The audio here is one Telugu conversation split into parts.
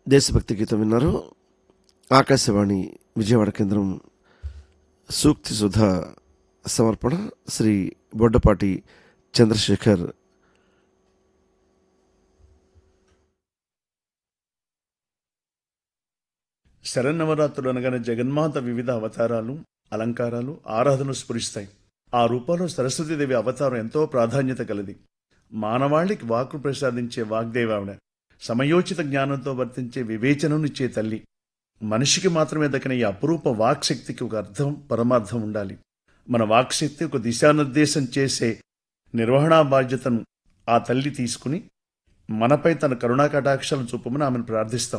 దేశభక్తి గీతం విన్నారు ఆకాశవాణి విజయవాడ కేంద్రం సూక్తి సుధా సమర్పణ శ్రీ బొడ్డపాటి చంద్రశేఖర్ శరన్నవరాత్రులు అనగానే జగన్మాత వివిధ అవతారాలు అలంకారాలు ఆరాధనలు స్ఫురిస్తాయి ఆ రూపంలో సరస్వతీదేవి అవతారం ఎంతో ప్రాధాన్యత కలది మానవాళికి వాక్కు ప్రసాదించే వాగ్దేవి ఆవిడ సమయోచిత జ్ఞానంతో వర్తించే వివేచననిచ్చే తల్లి మనిషికి మాత్రమే దక్కిన ఈ అపురూప వాక్శక్తికి ఒక అర్థం పరమార్థం ఉండాలి మన వాక్శక్తి ఒక దిశానిర్దేశం చేసే నిర్వహణా బాధ్యతను ఆ తల్లి తీసుకుని మనపై తన కరుణా కటాక్షాలను చూపమని ఆమెను ప్రార్థిస్తాం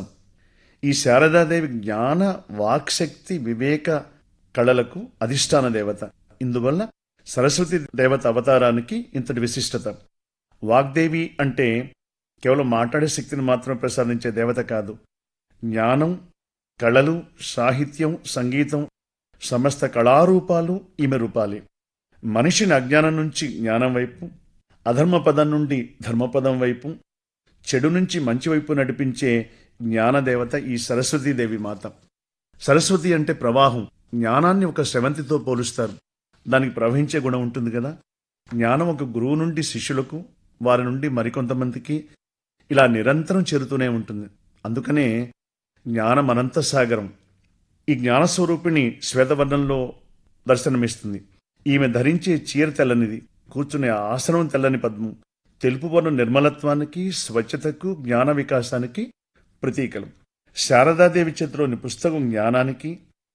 ఈ శారదాదేవి జ్ఞాన వాక్శక్తి వివేక కళలకు అధిష్టాన దేవత ఇందువల్ల సరస్వతి దేవత అవతారానికి ఇంతటి విశిష్టత వాగ్దేవి అంటే కేవలం మాట్లాడే శక్తిని మాత్రమే ప్రసాదించే దేవత కాదు జ్ఞానం కళలు సాహిత్యం సంగీతం సమస్త కళారూపాలు ఈమె రూపాలే మనిషిని అజ్ఞానం నుంచి జ్ఞానం వైపు అధర్మ పదం నుండి ధర్మపదం వైపు చెడు నుంచి మంచి వైపు నడిపించే జ్ఞానదేవత ఈ సరస్వతీదేవి మాత సరస్వతి అంటే ప్రవాహం జ్ఞానాన్ని ఒక స్రవంతితో పోలుస్తారు దానికి ప్రవహించే గుణం ఉంటుంది కదా జ్ఞానం ఒక గురువు నుండి శిష్యులకు వారి నుండి మరికొంతమందికి ఇలా నిరంతరం చేరుతూనే ఉంటుంది అందుకనే జ్ఞానం అనంత సాగరం ఈ జ్ఞానస్వరూపిణి శ్వేతవర్ణంలో దర్శనమిస్తుంది ఈమె ధరించే చీర తెల్లనిది కూర్చునే ఆసనం తెల్లని పద్మం తెలుపు వర్ణ నిర్మలత్వానికి స్వచ్ఛతకు జ్ఞాన వికాసానికి ప్రతీకలు శారదాదేవి చేతిలోని పుస్తకం జ్ఞానానికి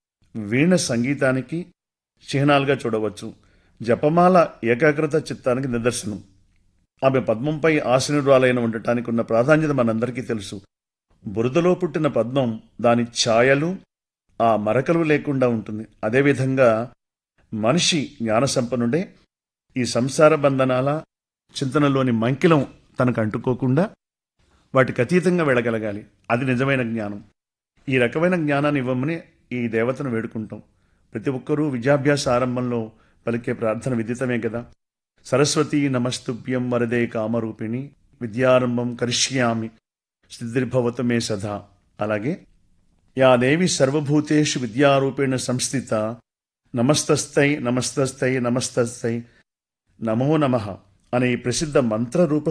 వీణ సంగీతానికి చిహ్నాలుగా చూడవచ్చు జపమాల ఏకాగ్రత చిత్తానికి నిదర్శనం ఆమె పద్మంపై ఆశీనురాలైన ఉండటానికి ఉన్న ప్రాధాన్యత మనందరికీ తెలుసు బురదలో పుట్టిన పద్మం దాని ఛాయలు ఆ మరకలు లేకుండా ఉంటుంది అదేవిధంగా మనిషి జ్ఞాన సంపన్నుడే ఈ సంసార బంధనాల చింతనలోని మంకిలం తనకు అంటుకోకుండా వాటికి అతీతంగా వెళ్ళగలగాలి అది నిజమైన జ్ఞానం ఈ రకమైన జ్ఞానాన్ని ఇవ్వమని ఈ దేవతను వేడుకుంటాం ప్రతి ఒక్కరూ విద్యాభ్యాస ఆరంభంలో పలికే ప్రార్థన విదితమే కదా సరస్వతి నమస్తుభ్యం వరదే కామరూపిణి విద్యారంభం కరిష్యామి సిద్ధిర్భవతు మే సదా అలాగే యా దేవి సర్వభూతేషు విద్యారూపేణ సంస్థిత నమస్తస్థై నమస్తస్థై నమస్తస్థై నమో నమః అనే ఈ ప్రసిద్ధ మంత్రరూప